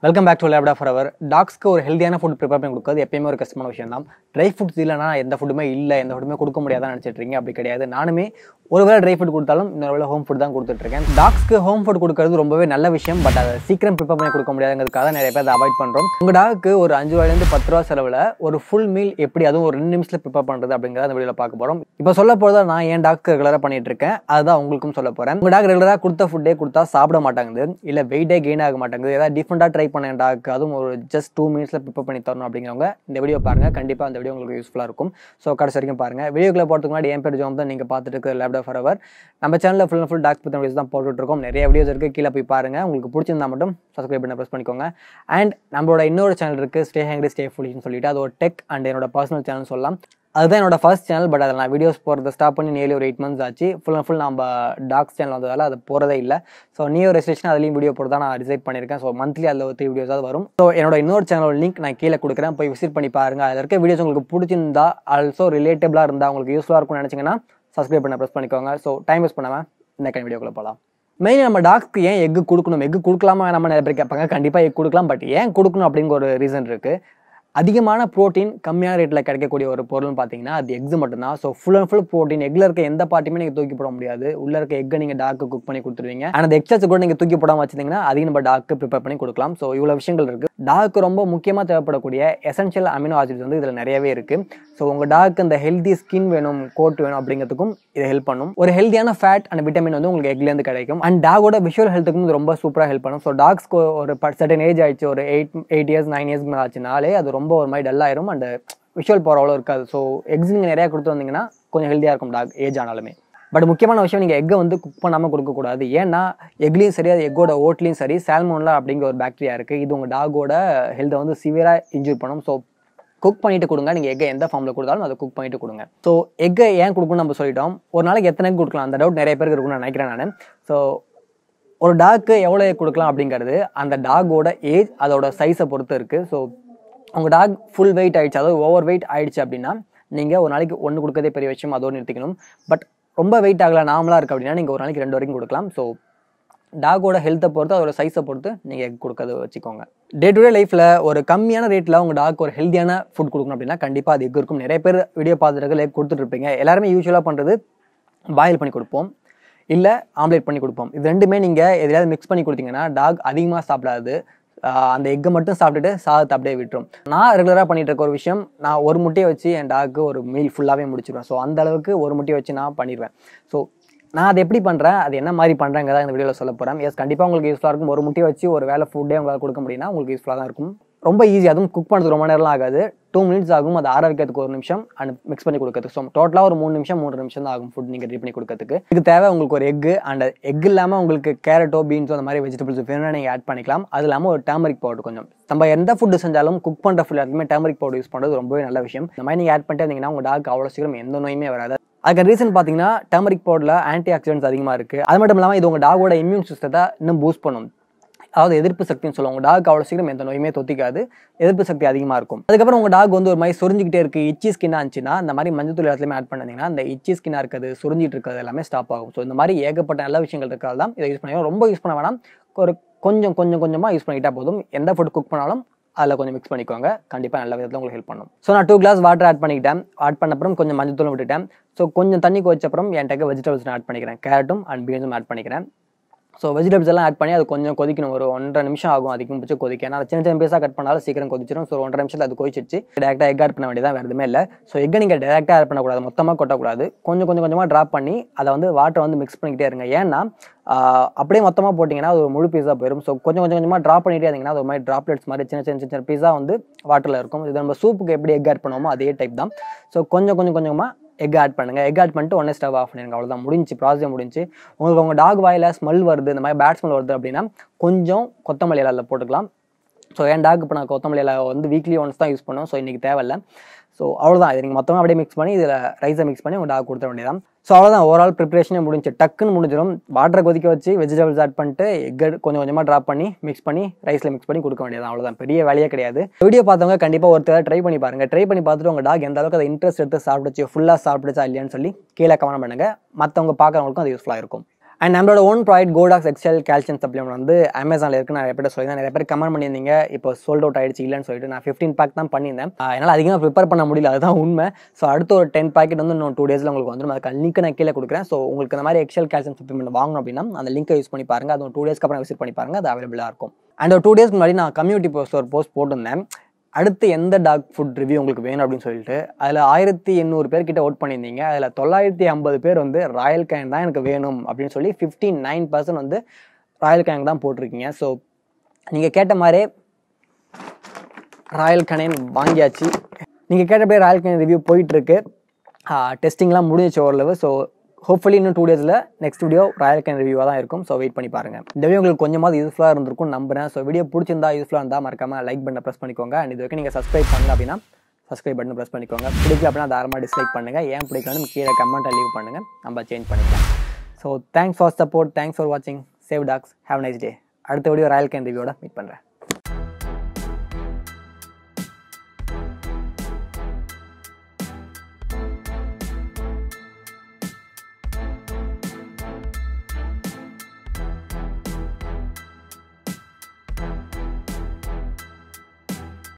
welcome back to லேப்டா for our டாக்ஸ்க்கு ஒரு ஹெல்தியான ஃபுட் ப்ரிப்பேர் பண்ணி கொடுக்குறது எப்பயுமே ஒரு கஷ்டமான விஷயம் தான் ட்ரை ஃபுட்ஸ் இல்லைனா எந்த ஃபுட்டுமே இல்லை எந்த ஃபுட்டுமே கொடுக்க முடியாதான் நினச்சிட்டு இருக்கீங்க அப்படி கிடையாது நானுமே ஒரு வேளை ட்ரை ஃபுட் கொடுத்தாலும் இன்னொரு வேளை ஹோம் ஃபுட் தான் கொடுத்துட்ருக்கேன் டாக்ஸ்க்கு ஹோம் ஃபுட் கொடுக்கறது ரொம்பவே நல்ல விஷயம் பட் அதை சீக்கிரம் ப்ரிப்பேர் பண்ணி கொடுக்க முடியாதுங்கிறதுக்காக நிறைய பேர் அதை அவாய்ட் பண்ணுறோம் உங்கள் டாக்கு ஒரு அஞ்சு ரூபாயிலேருந்து பத்து ரூபா செலவில் ஒரு ஃபுல் மீல் எப்படி அதுவும் ஒரு ரெண்டு நிமிஷத்தில் ப்ரிப்பேர் பண்ணுறது அப்படிங்கிறத அந்த வீடியோவில் பார்க்க போகிறோம் இப்போ சொல்ல போகிறதா நான் என் டாக்கு ரெகுலராக பண்ணிட்டு இருக்கேன் அதுதான் உங்களுக்கும் சொல்ல போகிறேன் உங்கள் டாக் ரெகுலராக கொடுத்த ஃபுட்டே கொடுத்தா சாப்பிட மாட்டாங்குது இல்லை வெயிட்டே கெயின் ஆக மாட்டேங்குது ஏதாவது டிஃப்ரெண்ட்டாக ட்ரை பண்ண என் டாக்கு அதுவும் ஒரு ஜஸ்ட் டூ மினிட்ஸில் ப்ரிப்பேர் பண்ணி தரணும் அப்படிங்கிறவங்க இந்த வீடியோ பாருங்கள் கண்டிப்பாக அந்த வீடியோ உங்களுக்கு யூஸ்ஃபுல்லாக இருக்கும் ஸோ கடைசி வரைக்கும் பாருங்கள் வீடியோக்குள்ள போகிறதுக்கு முன்னாடி என் பேர் ஜோம் தான் நீங்கள் பார்த்துட்டு இருக்க லேப்டாப் ஃபார் அவர் நம்ம சேனலில் ஃபுல் அண்ட் ஃபுல் டாக் பற்றின வீடியோஸ் தான் போட்டுட்ருக்கோம் நிறைய வீடியோஸ் இருக்குது கீழே போய் பாருங்கள் உங்களுக்கு பிடிச்சிருந்தா மட்டும் சப்ஸ்கிரைப் பண்ண ப்ரெஸ் பண்ணிக்கோங்க அண்ட் நம்மளோட இன்னொரு சேனல் இருக்குது ஸ்டே ஹேங்க்ரி ஸ்டே ஃபுல்லிஷ்னு சொல்லிட்டு அது ஒரு டெக் அண்ட் என்னோட பர்சனல் சேனல் சொல்லலாம் அதுதான் என்னோட ஃபர்ஸ்ட் சேனல் பட் அதில் நான் வீடியோஸ் போகிறத ஸ்டாப் பண்ணி நியர்லி ஒரு எயிட் மந்த்ஸ் ஆச்சு ஃபுல் அண்ட் ஃபுல் நம்ம டாக்ஸ் சேனல் வந்ததால் அது போகிறதே இல்லை ஸோ நியூ ரெஜிஸ்ட்ரேஷன் அதுலேயும் வீடியோ போட்டு தான் நான் டிசைட் பண்ணியிருக்கேன் ஸோ மந்த்லி அதில் ஒரு த்ரீ வீடியோஸாவது வரும் ஸோ என்னோட இன்னொரு சேனல் லிங்க் நான் கீழே கொடுக்குறேன் போய் விசிட் பண்ணி பாருங்கள் அதில் இருக்க வீடியோஸ் உங்களுக்கு பிடிச்சிருந்தா ஆல்சோ ரிலேட்டபிளாக இருந்தால் உங்களுக்கு யூஸ்ஃபுல்லாக இருக்கும்னு நினச்சிங்கன்னா சப்ஸ்கிரைப் பண்ண ப்ரெஸ் பண்ணிக்கோங்க ஸோ டைம் வேஸ்ட் பண்ணாமல் இந்த kind வீடியோக்குள்ளே போகலாம் மெயின் நம்ம டாக்ஸ்க்கு ஏன் எக்கு கொடுக்கணும் எக்கு கொடுக்கலாமா நம்ம நிறைய பேர் கேட்பாங்க கண்டிப்பாக எக் கொடுக்கலாம் பட் ஏன் கொடுக்கணும் அப்படிங்கிற ஒரு ரீசன் இருக்குது அதிகமான ப்ரோட்டீன் கம்மியான ரேட்டில் கிடைக்கக்கூடிய ஒரு பொருள்னு பார்த்தீங்கன்னா அது எக்ஸ் மட்டும்தான் so full and full protein எக்கில் இருக்க எந்த பார்ட்டியுமே நீங்கள் தூக்கி போட முடியாது உள்ள இருக்க எக்கை நீங்கள் டாக்கு குக் பண்ணி கொடுத்துருவீங்க ஆனால் அந்த எக்ஸஸ் கூட நீங்கள் தூக்கி போடாமல் வச்சிருந்தீங்கன்னா அதிகம் நம்ம டாக்கு ப்ரிப்பேர் பண்ணி கொடுக்கலாம் ஸோ இவ்வளோ விஷயங்கள் இருக்குது டாக்கு ரொம்ப முக்கியமாக தேவைப்படக்கூடிய எசென்ஷியல் அமினோ ஆசிட்ஸ் வந்து இதில் நிறையவே இருக்குது ஸோ உங்கள் டாக்கு இந்த ஹெல்தி ஸ்கின் வேணும் கோட் வேணும் அப்படிங்கிறதுக்கும் இது ஹெல்ப் பண்ணும் ஒரு ஹெல்தியான ஃபேட் அண்ட் விட்டமின் வந்து உங்களுக்கு எக்லேருந்து கிடைக்கும் அண்ட் டாகோட விஷுவல் ஹெல்த்துக்கும் இது ரொம்ப சூப்பராக ஹெல்ப் பண்ணும் ஸோ டாக்ஸ்க்கு ஒரு சர்டன் ஏஜ் ஆயிடுச்சு ஒரு eight eight years nine years மேலே ஆச்சுனாலே அது ரொம்ப ஒரு மாதிரி டல் ஆயிரும் அண்ட் விஷுவல் போகிற அவ்வளோ இருக்காது ஸோ எக்ஸ் நீங்கள் நிறையா கொடுத்து வந்தீங்கன்னா கொஞ்சம் ஹெல்த்தியாக இருக்கும் டாக் ஏஜ் ஆனாலுமே பட் முக்கியமான விஷயம் நீங்கள் எக்கை வந்து குக் பண்ணாமல் கொடுக்கக்கூடாது ஏன்னா எக்லையும் சரி அது எக்கோட ஓட்லையும் சரி சால்மோனில் அப்படிங்கிற ஒரு பாக்டீரியா இருக்குது இது உங்கள் டாகோட ஹெல்த்தை வந்து சிவியராக இன்ஜூர் பண்ணும் ஸோ குக் பண்ணிட்டு கொடுங்க நீங்கள் எக்கை எந்த ஃபார்மில் கொடுத்தாலும் அதை குக் பண்ணிட்டு கொடுங்க ஸோ எக்கை ஏன் கொடுக்கணும்னு நம்ம சொல்லிட்டோம் ஒரு நாளைக்கு எத்தனை egg கொடுக்கலாம் அந்த டவுட் நிறைய பேருக்கு இருக்கும்னு நான் நினைக்கிறேன் நான் ஸோ ஒரு டாக்கு எவ்வளோ egg கொடுக்கலாம் அப்படிங்கிறது அந்த டாகோட ஏஜ் அதோட சைஸை பொறுத்து இருக்குது ஸோ உங்கள் டாக் ஃபுல் வெயிட் ஆயிடுச்சு அதாவது ஓவர் வெயிட் ஆயிடுச்சு அப்படின்னா நீங்கள் ஒரு நாளைக்கு ஒன்று கொடுக்கறதே பெரிய விஷயம் அதோடு நிறுத்திக்கணும் பட் ரொம்ப வெயிட் ஆகலை நார்மலாக இருக்குது அப்படின்னா நீங்கள் ஒரு நாளைக்கு ரெண்டு வரைக்கும் கொடுக்கலாம் ஸோ டாகோட ஹெல்த்தை பொறுத்து அதோட சைஸை பொறுத்து நீங்கள் எக் கொடுக்கறது வச்சுக்கோங்க டே டு டே லைஃப்பில் ஒரு கம்மியான ரேட்டில் உங்கள் டாக் ஒரு ஹெல்த்தியான ஃபுட் கொடுக்கணும் அப்படின்னா கண்டிப்பாக அது எக் இருக்கும் நிறைய பேர் வீடியோ பார்த்துட்டு எக் கொடுத்துட்ருப்பீங்க எல்லாருமே யூஸ்வலாக பண்ணுறது பாயில் பண்ணி கொடுப்போம் இல்லை ஆம்லேட் பண்ணி கொடுப்போம் இது ரெண்டுமே நீங்கள் எதையாவது மிக்ஸ் பண்ணி கொடுத்தீங்கன்னா டாக் அதிகமாக சாப்பிடாது ஆஹ் அந்த எக்கை மட்டும் சாப்பிட்டுட்டு சாதத்தை அப்படியே விட்டுரும் நான் ரெகுலராக பண்ணிட்டு இருக்க ஒரு விஷயம் நான் ஒரு முட்டையை வச்சு என் டாக்கு ஒரு மீல் ஃபுல்லாகவே முடிச்சிடுவேன் ஸோ அந்த அளவுக்கு ஒரு முட்டையை வச்சு நான் பண்ணிடுவேன் ஸோ நான் அதை எப்படி பண்ணுறேன் அது என்ன மாதிரி பண்ணுறேங்கிறத இந்த வீடியோவில் சொல்ல போகிறேன் எஸ் கண்டிப்பாக உங்களுக்கு யூஸ்ஃபுல்லாக இருக்கும் ஒரு முட்டையை வச்சு ஒரு வேலை ஃபுட்டே உங்களால் கொடுக்க முடியும்னா உங்களுக்கு யூஸ்ஃபுல்லாக தான் இருக்கும் ரொம்ப ஈஸி அதுவும் குக் பண்ணுறது ரொம்ப நேரம்லாம் ஆகாது டூ மினிட்ஸ் ஆகும் அது ஆற வைக்கிறதுக்கு ஒரு நிமிஷம் அண்ட் மிக்ஸ் பண்ணி கொடுக்கறதுக்கு ஸோ டோட்டலாக ஒரு மூணு நிமிஷம் மூணு நிமிஷம் தான் ஆகும் ஃபுட் நீங்கள் ரெடி பண்ணி கொடுக்கறதுக்கு இது தேவை உங்களுக்கு ஒரு எக்கு அண்ட் எக் இல்லாமல் உங்களுக்கு கேரட்டோ பீன்ஸோ அந்த மாதிரி வெஜிடபிள்ஸ் வேணும்னா நீங்கள் ஆட் பண்ணிக்கலாம் அது இல்லாமல் ஒரு டர்மரிக் பவுடர் கொஞ்சம் நம்ம எந்த ஃபுட்டு செஞ்சாலும் குக் பண்ணுற ஃபுட் எல்லாத்துமே டர்மரிக் பவுடர் யூஸ் பண்ணுறது ரொம்பவே நல்ல விஷயம் இந்த மாதிரி நீங்கள் ஆட் பண்ணிட்டு இருந்தீங்கன்னா உங்கள் டாக் அவ்வளோ சீக்கிரம் எந்த நோயுமே வராது அதுக்கு ரீசன் பார்த்தீங்கன்னா டர்மரிக் பவுடரில் ஆன்டி ஆக்சிடென்ட்ஸ் அதிகமாக இருக்குது அது மட்டும் இல்லாமல் இது உங்கள் டாகோட இம்யூன் சிஸ்டத்தை இன்னும் பூஸ்ட் பண்ணும் அதாவது எதிர்ப்பு சக்தின்னு சொல்லுவாங்க உங்கள் டாக் அவ்வளோ சீக்கிரம் எந்த நோயுமே தொத்திக்காது எதிர்ப்பு சக்தி அதிகமாக இருக்கும் அதுக்கப்புறம் உங்கள் டாக் வந்து ஒரு மாதிரி சொரிஞ்சிக்கிட்டே இருக்கு இச்சி ஸ்கின்னாக இருந்துச்சுன்னா இந்த மாதிரி மஞ்சள் எல்லாத்துலையுமே ஆட் பண்ணீங்கன்னா அந்த இச்சி ஸ்கின்னாக இருக்கிறது சொரிஞ்சிட்டு இருக்கிறது எல்லாமே ஸ்டாப் ஆகும் ஸோ இந்த மாதிரி ஏகப்பட்ட நல்ல விஷயங்கள் இருக்கிறது தான் இதை யூஸ் பண்ணி ரொம்ப யூஸ் பண்ண வேணாம் ஒரு கொஞ்சம் கொஞ்சம் கொஞ்சமாக யூஸ் பண்ணிக்கிட்டா போதும் எந்த ஃபுட் குக் பண்ணாலும் அதில் கொஞ்சம் மிக்ஸ் பண்ணிக்கோங்க கண்டிப்பாக நல்ல விதத்தில் உங்களுக்கு ஹெல்ப் பண்ணும் ஸோ நான் டூ கிளாஸ் வாட்டர் ஆட் பண்ணிக்கிட்டேன் ஆட் பண்ண அப்புறம் கொஞ்சம் மஞ்சள் தூளும் விட்டுட்டேன் ஸோ கொஞ்சம் தண்ணி கொதிச்ச அப்புறம் என்கிட்ட வெஜிடபிள்ஸ் ஆட் பண்ணிக்கிறேன் கேரட்டும் அண்ட் பீன்ஸும் ஆட் பண்ணிக்கிறேன் ஸோ வெஜிடபிள்ஸ் எல்லாம் ஆட் பண்ணி அது கொஞ்சம் கொதிக்கணும் ஒரு ஒன்றரை நிமிஷம் ஆகும் அதிகம் பிடிச்சி கொதிக்க ஏன்னா சின்ன சின்ன பீஸாக கட் பண்ணாலும் சீக்கிரம் கொதிச்சிடும் ஸோ ஒன்றரை நிமிஷத்தில் அது கொதிச்சிச்சு டேரெக்டாக எக் ஆட் பண்ண வேண்டியதான் வேறு எதுவுமே இல்லை ஸோ எக்கை நீங்கள் டேரெக்டாக ஆட் பண்ணக்கூடாது மொத்தமாக கொட்டக்கூடாது கொஞ்சம் கொஞ்சம் கொஞ்சமாக ட்ராப் பண்ணி அதை வந்து வாட்டர் வந்து மிக்ஸ் பண்ணிக்கிட்டே இருங்க ஏன்னா ஆஹ் அப்படியே மொத்தமாக போட்டிங்கன்னா அது ஒரு முழு பீஸா போயிடும் ஸோ கொஞ்சம் கொஞ்சம் கொஞ்சமாக ட்ராப் பண்ணிட்டே இருந்தீங்கன்னா அது ஒரு மாதிரி ட்ராப்லெட்ஸ் மாதிரி சின்ன சின்ன சின்ன சின்ன பீஸா வந்து வாட்டரில் இருக்கும் இது நம்ம சூப்புக்கு எப்படி எக் ஆட் பண்ணுவோமோ அதே டைப் தான் ஸோ கொஞ்சம் கொஞ்சம் கொஞ்சமாக எக் ஆட் பண்ணுங்க எக் ஆட் பண்ணிட்டு உடனே ஸ்டவ் ஆஃப் பண்ணிடுங்க அவ்வளோதான் முடிஞ்சு ப்ராசஸே முடிஞ்சு உங்களுக்கு உங்கள் டாக் வாயில் ஸ்மெல் வருது இந்த மாதிரி பேட் ஸ்மெல் வருது அப்படின்னா கொஞ்சம் கொத்தமல்லி இலை அதில் போட்டுக்கலாம் ஸோ என் டாக் இப்போ நான் கொத்தமல்லி இலை வந்து வீக்லி ஒன்ஸ் தான் யூஸ் பண்ணுவோம் ஸோ இன்றைக்கி தேவையில்ல ஸோ அவ்வளோதான் இது நீங்கள் மொத்தமாக அப்படியே மிக்ஸ் பண்ணி இதில் ரைஸை மிக்ஸ் பண்ணி உங்கள் டாக் கொடுத்த வேண்டியதான் ஸோ அவ்வளோதான் ஓவரால் ப்ரிப்பரேஷனே முடிஞ்சு டக்குன்னு முடிஞ்சிடும் வாட்டரை கொதிக்க வச்சு வெஜிடபிள்ஸ் ஆட் பண்ணிட்டு எக் கொஞ்சம் கொஞ்சமாக ட்ராப் பண்ணி மிக்ஸ் பண்ணி ரைஸில் மிக்ஸ் பண்ணி கொடுக்க வேண்டியதான் அவ்வளோதான் பெரிய வேலையே கிடையாது வீடியோ பார்த்தவங்க கண்டிப்பாக ஒருத்தர் ட்ரை பண்ணி பாருங்கள் ட்ரை பண்ணி பார்த்துட்டு உங்கள் டாக் எந்த அளவுக்கு அதை இன்ட்ரெஸ்ட் எடுத்து சாப்பிடுச்சு ஃபுல்லாக சாப்பிடுச்சா இல்லையான்னு சொல்லி கீழே கமெண்ட் பண்ணுங்கள் மற்றவங்க பார்க்குறவங்களுக்கும் அது யூஸ்ஃபுல்லாக இருக்கும் அண்ட் நம்மளோட ஓன் ப்ராடக்ட் கோடாக்ஸ் எக்ஸல் கால்சியம் சப்ளிமெண்ட் வந்து அமேசானில் இருக்கு நான் நிறைய பேர் சொல்லி நிறைய பேர் கமெண்ட் பண்ணியிருந்தீங்க இப்போ சோல்ட் அவுட் ஆயிடுச்சு இல்லைன்னு சொல்லிட்டு நான் ஃபிஃப்டீன் பேக் தான் பண்ணியிருந்தேன் ஆஹ் என்னால் அதிகமாக ப்ரிப்பேர் பண்ண முடியல அதுதான் உண்மை ஸோ அடுத்த ஒரு டென் பேக்கெட் வந்து இன்னும் டூ டேஸில் உங்களுக்கு வந்துடும் அதுக்கு லிங்க் நான் கீழே கொடுக்குறேன் ஸோ உங்களுக்கு இந்த மாதிரி எக்ஸல் கால்சியம் சப்ளிமெண்ட் வாங்கணும் அப்படின்னா அந்த லிங்கை யூஸ் பண்ணி பாருங்க அது டூ டேஸ்க்கு அப்புறம் விசிட் பண்ணி பாருங்க அது அவைலபிளாக இருக்கும் அண்ட் ஒரு டூ டேஸ்க்கு முன்னாடி நான் கம்யூனிட்டி போஸ்ட் ஒரு போஸ்ட் போட்டிருந்தேன் அடுத்து எந்த டாக் ஃபுட் ரிவ்யூ உங்களுக்கு வேணும் அப்படின்னு சொல்லிட்டு அதில் ஆயிரத்தி எண்ணூறு பேர் கிட்ட ஓட் பண்ணியிருந்தீங்க அதில் தொள்ளாயிரத்தி ஐம்பது பேர் வந்து ராயல் கேன் தான் எனக்கு வேணும் அப்படின்னு சொல்லி ஃபிஃப்டி நைன் பர்சன்ட் வந்து ராயல் கேன் தான் போட்டிருக்கீங்க ஸோ நீங்கள் கேட்ட மாதிரியே ராயல் கனேன் வாங்கியாச்சு நீங்கள் கேட்டபடியே ராயல் கனேன் ரிவ்யூ போயிட்டுருக்கு டெஸ்டிங்லாம் முடிஞ்சிச்சு ஓரளவு ஸோ ஹோப்ஃபுல்லி இன்னும் டூ டேஸில் நெக்ஸ்ட் வீடியோ ராயல் கேன் ரிவ்யூவாக தான் இருக்கும் ஸோ வெயிட் பண்ணி பாருங்கள் இந்த வீடியோ உங்களுக்கு கொஞ்சமாவது யூஸ்ஃபுல்லாக இருந்திருக்கும் நம்புறேன் ஸோ வீடியோ பிடிச்சிருந்தா யூஸ்ஃபுல்லாக இருந்தால் மறக்காம லைக் பண்ண ப்ரெஸ் பண்ணிக்கோங்க அண்ட் இது வரைக்கும் நீங்கள் சப்ஸ்கிரைப் பண்ணல அப்படின்னா சப்ஸ்கிரைப் பட்டன் ப்ரெஸ் பண்ணிக்கோங்க பிடிக்கல அப்படின்னா தாராளமாக டிஸ்லைக் பண்ணுங்கள் ஏன் பிடிக்கலன்னு கீழே கமெண்ட்டை லீவ் பண்ணுங்கள் நம்ம சேஞ்ச் பண்ணிக்கலாம் so thanks for support thanks for வாட்சிங் save dogs have nice day அடுத்த வீடியோ ராயல் கேன் ரிவ்யூவோட மீட் பண்ணுறேன்